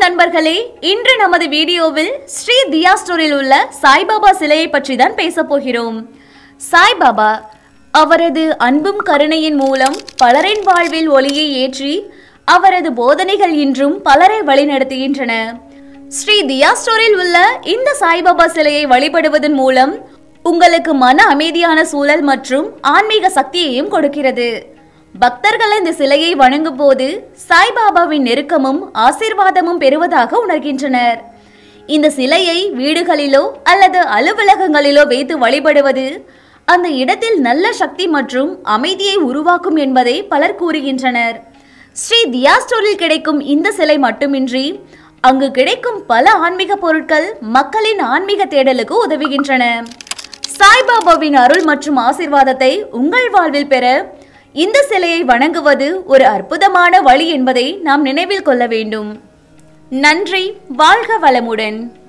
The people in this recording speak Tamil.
நண்பர்களே இன்று நமது வீடியோவில் ஸ்ரீ தியா ஸ்டோரில் உள்ள சாய்பாபா சிலையை பற்றி தான் பேச போகிறோம் சாய்பாபா அவரது அன்பும் கருணையின் மூலம் பலரின் வாழ்வில் ஒளியை ஏற்றி அவரது போதனைகள் இன்றும் பலரை வழிநடத்துகின்றன ஸ்ரீ தியா ஸ்டோரில் உள்ள இந்த சாய்பாபா சிலையை வழிபடுவதன் மூலம் உங்களுக்கு மன அமைதியான சூழல் மற்றும் ஆன்மீக சக்தியையும் கொடுக்கிறது பக்தர்கள் இந்த சிலையை வணங்கும் போது சாய்பாபாவின் நெருக்கமும் ஆசீர்வாதமும் பெறுவதாக உணர்கின்றனர் இந்த சிலையை வீடுகளிலோ அல்லது அலுவலகங்களிலோ வைத்து வழிபடுவது அந்த இடத்தில் நல்ல சக்தி மற்றும் அமைதியை உருவாக்கும் என்பதை பலர் கூறுகின்றனர் ஸ்ரீ தியா ஸ்டோரில் கிடைக்கும் இந்த சிலை மட்டுமின்றி அங்கு கிடைக்கும் பல ஆன்மீக பொருட்கள் மக்களின் ஆன்மீக தேடலுக்கு உதவுகின்றன சாய்பாபாவின் அருள் மற்றும் ஆசீர்வாதத்தை உங்கள் வாழ்வில் பெற இந்த சிலையை வணங்குவது ஒரு அற்புதமான வழி என்பதை நாம் நினைவில் கொள்ள வேண்டும் நன்றி வாழ்க வளமுடன்